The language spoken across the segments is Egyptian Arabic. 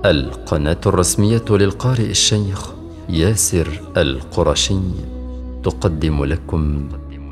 القناة الرسمية للقارئ الشيخ ياسر القرشي تقدم لكم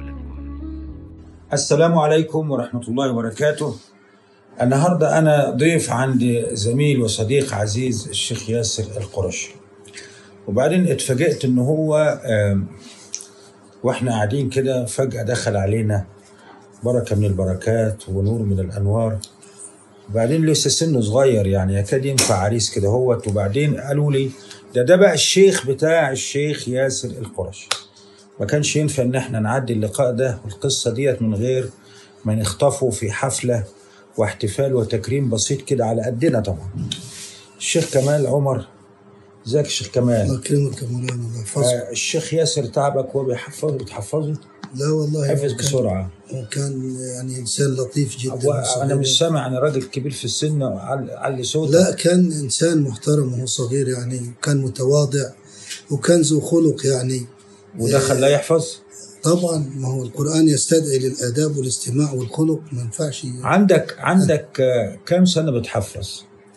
السلام عليكم ورحمة الله وبركاته النهاردة أنا ضيف عندي زميل وصديق عزيز الشيخ ياسر القرشي وبعدين اتفاجئت إن هو آم، وإحنا قاعدين كده فجأة دخل علينا بركة من البركات ونور من الأنوار وبعدين لسه سنه صغير يعني يكاد ينفع عريس كده هوت وبعدين قالوا لي ده ده بقى الشيخ بتاع الشيخ ياسر القرشي ما كانش ينفع ان احنا نعدي اللقاء ده والقصه ديت من غير ما نخطفه في حفله واحتفال وتكريم بسيط كده على قدنا طبعا الشيخ كمال عمر ازيك يا شيخ كمال أكرمك يا مولانا الله يحفظك آه الشيخ ياسر تعبك وهو بيحفظ بتحفظه لا والله حفظ هو كان- بسرعه هو كان يعني إنسان لطيف جدا أبو- انا وصغير. مش سامع انا راجل كبير في السن علي علي صوتك لا كان إنسان محترم وهو صغير يعني كان متواضع وكان ذو خلق يعني وده خلاه يحفظ طبعا ما هو القرآن يستدعي للآداب والاستماع والخلق ما ينفعش عندك عندك آه، كام سنه بتحفظ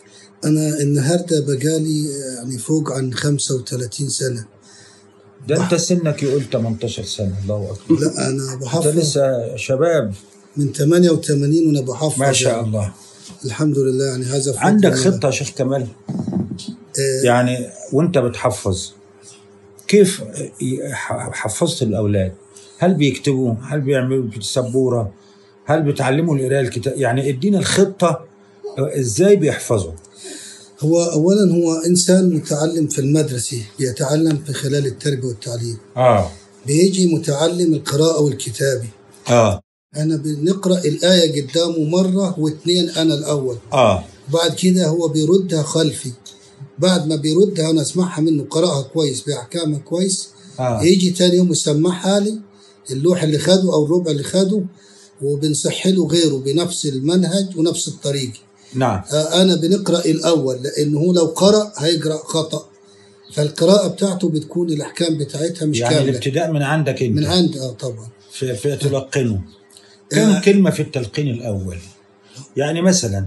أنا النهاردة بقالي يعني فوق عن 35 سنة ده انت سنك يقول 18 سنه الله اكبر لا أنا انت بحفظ لسه شباب من 88 وأنا بحفظ ما شاء يعني. الله الحمد لله يعني هذا فضل عندك من- خطه يا شيخ كمال آه، يعني وانت بتحفظ كيف ح- حفظت الاولاد هل بيكتبوا هل بيعملوا في السبوره هل بتعلموا القراءه الكتاب يعني ادينا الخطه ازاي بيحفظوا هو اولا هو انسان متعلم في المدرسه بيتعلم في خلال التربيه والتعليم اه بيجي متعلم القراءه والكتابه اه انا بنقرا الايه قدامه مره واثنين انا الاول اه بعد كده هو بيردها خلفي بعد ما بيردها انا اسمعها منه قراها كويس باحكامها كويس اه يجي تاني يوم يسمعها لي اللوح اللي خده او الربع اللي خده وبنصح له غيره بنفس المنهج ونفس الطريقه نعم آه، انا بنقرا الاول لانه هو لو قرا هيقرا خطا فالقراءه بتاعته بتكون الاحكام بتاعتها مش يعني كامله الابتداء من عندك انت من عند اه طبعا في, في تلقنه كم آه. كلمة في التلقين الأول يعني مثلا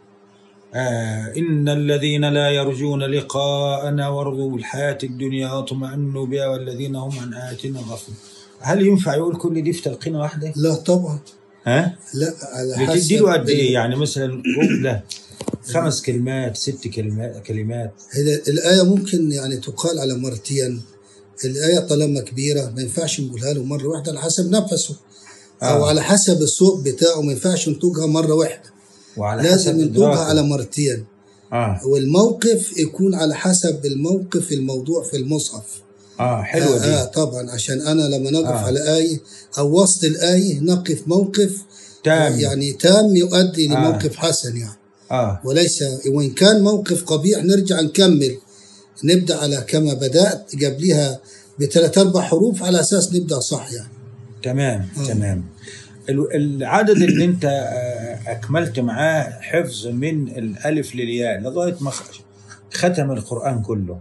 آه إن الذين لا يرجون لقاءنا ورضوا بالحياة الدنيا واطمأنوا بها والذين هم عن آياتنا غافلون هل ينفع يقول كل دي في تلقينة واحدة؟ لا طبعا ها؟ لا على حسب بتدي له قد ال- إيه؟ يعني مثلا جملة خمس كلمات ست كلمات كلمات هي الآية ممكن يعني تقال على مرتين الآية طالما كبيرة ما ينفعش نقولها له مرة واحدة على حسب نفسه أو آه. على حسب الصوت بتاعه ما ينفعش نطوقها مرة واحدة وعلى لازم حسب نطوقها إدراكه. على مرتين آه والموقف يكون على حسب الموقف الموضوع في المصحف آه حلوة آه, آه دي طبعا عشان انا لما نقف آه. آه. على آية او وسط الآية نقف موقف تام يعني تام يؤدي آه. لموقف حسن يعني آه وليس وإن كان موقف قبيح نرجع نكمل نبدأ على كما بدأت قبلها بثلاث أربع حروف على أساس نبدأ صح يعني تمام آه. تمام ال- العدد اللي انت آه، اكملت معاه حفظ من الالف للياء لغايه ما خ- ختم القران كله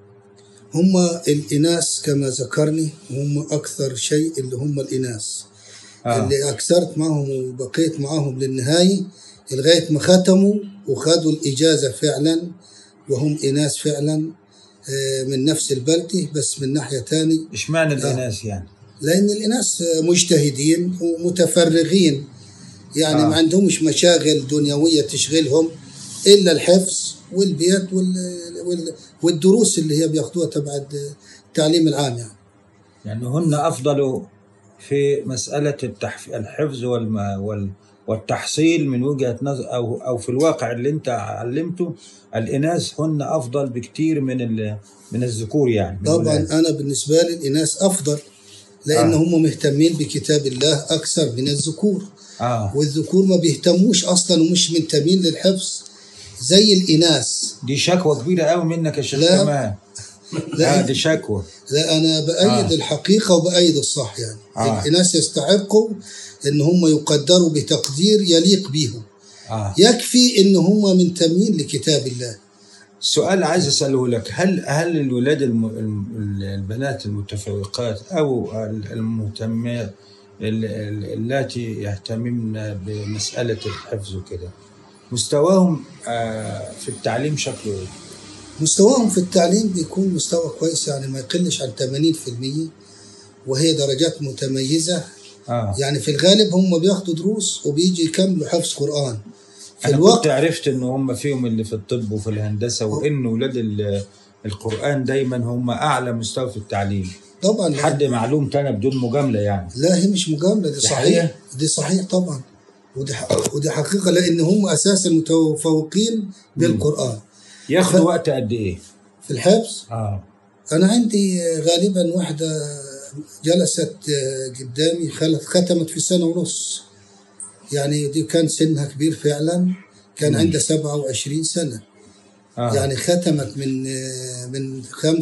هم الإناث كما ذكرني هم أكثر شيء اللي هم الإناث آه. اللي أكثرت معهم وبقيت معهم للنهاية لغاية ما ختموا وخدوا الإجازة فعلا وهم إناث فعلا آه، من نفس البلدة بس من ناحية تاني اشمعنى الاناث يعني لأن الإناث مجتهدين ومتفرغين يعني آه. ما عندهمش مشاغل دنيوية تشغلهم إلا الحفظ والبيت وال... وال... والدروس اللي هي بياخدوها تبع التعليم العام يعني يعني هن افضل في مساله التحف... الحفظ والم... وال... والتحصيل من وجهه نظر او او في الواقع اللي انت علمته الاناث هن افضل بكتير من ال... من الذكور يعني من طبعا الولاد. أنا بالنسبة لي الإناث أفضل لأن آه. هم مهتمين بكتاب الله أكثر من الذكور اه والذكور ما بيهتموش أصلا ومش منتمين للحفظ زي الإناث دي شكوى كبيره قوي منك يا شيخ لا. كمان لا آه دي شكوى لا انا بايد آه. الحقيقه وبايد الصح يعني آه. الناس يستحقوا ان هم يقدروا بتقدير يليق بيهم اه يكفي ان هم منتمين لكتاب الله سؤال عايز اساله لك هل هل الولاد الم... الم- البنات المتفوقات او ال- المهتمات ال- ال- اللاتي يهتممن بمساله الحفظ وكده مستواهم آه، في التعليم شكله ايه؟ مستواهم في التعليم بيكون مستوى كويس يعني ما يقلش عن 80% وهي درجات متميزة اه يعني في الغالب هم بياخدوا دروس وبيجي يكملوا حفظ قرآن في انا الوقت كنت عرفت ان هم فيهم اللي في الطب وفي الهندسه وان ولاد ال- القران دايما هم اعلى مستوى في التعليم طبعا حد معلوم تاني بدون مجامله يعني لا هي مش مجاملة دي دي صحيح حقيقة؟ دي صحيح طبعا ودي ح- ودي حقيقة لأن هم أساسا متفوقين بالقرآن ياخدوا ف- وقت قد ايه؟ في الحفظ اه أنا عندي غالبا واحدة جلست قدامي خلت ختمت في سنة ونص يعني دي كان سنها كبير فعلا كان عندها 27 سنة اه يعني ختمت من من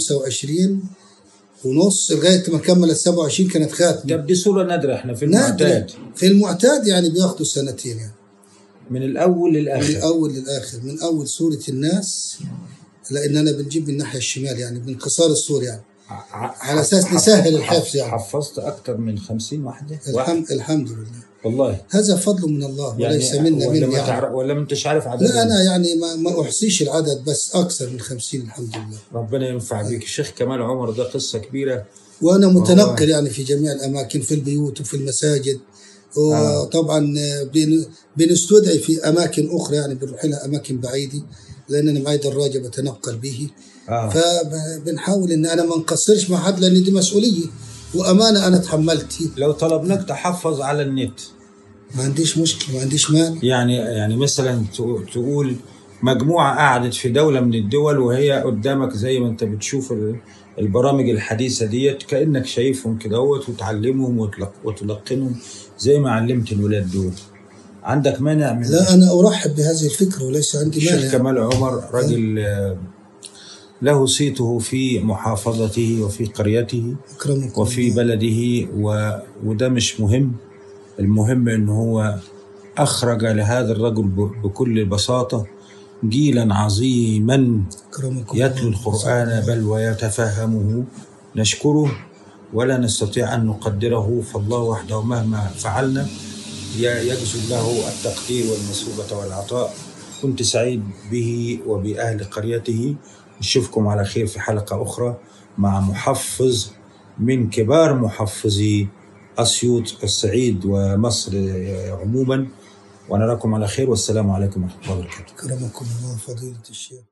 25 ونص لغاية ما كملت 27 كانت خاتمة طب دي صوره نادره احنا في نادرة. المعتاد في المعتاد يعني بياخدوا سنتين يعني من الاول من للاخر الأول للآخر من أول سورة الناس لأننا بنجيب من الناحية الشمال يعني من قصار السور يعني ع- على أساس نسهل الحفظ يعني. حفظت اكتر من 50 واحده واحد. الحمد, الحمد لله والله هذا فضل من الله وليس منا ولا من ما يعني تعرف ولا ما انتش عارف عدد لا أنا يعني ما, ما أحصيش العدد بس أكثر من 50 الحمد لله ربنا ينفع بيك الشيخ كمال عمر ده قصه كبيره وأنا متنقل يعني في جميع الأماكن في البيوت وفي المساجد آه. وطبعا بن- بنستدعي في أماكن أخرى يعني بنروح لها أماكن بعيدة لأن أنا معي دراجة بتنقل به اه فبنحاول ان انا ما نقصرش مع حد لان دي مسؤوليه وامانه انا تحملتها لو طلبناك تحفظ على النت ما عنديش مشكله ما عنديش مانع يعني يعني مثلا تق- تقول مجموعة قعدت في دولة من الدول وهي قدامك زي ما انت بتشوف ال- البرامج الحديثة ديت كأنك شايفهم كدهوت وتعلمهم وتلق- وتلقنهم زي ما علمت الولاد دول عندك مانع من لا انا ارحب بهذه الفكره وليس عندي الشيخ مانع كمال عمر رجل آه، له صيته في محافظته وفي قريته اكرمكم وفي الله. بلده و... وده مش مهم المهم ان هو اخرج لهذا الرجل ب... بكل بساطه جيلا عظيما اكرمكم يتلو الله. القران بل ويتفهمه نشكره ولا نستطيع ان نقدره فالله وحده مهما فعلنا ي- يجزي الله التقدير والمثوبه والعطاء كنت سعيد به وباهل قريته نشوفكم على خير في حلقه اخرى مع محفظ من كبار محفظي أسيوط الصعيد ومصر عموما ونراكم على خير والسلام عليكم ورحمة الله وبركاته اكرمكم الله فضيله الشيخ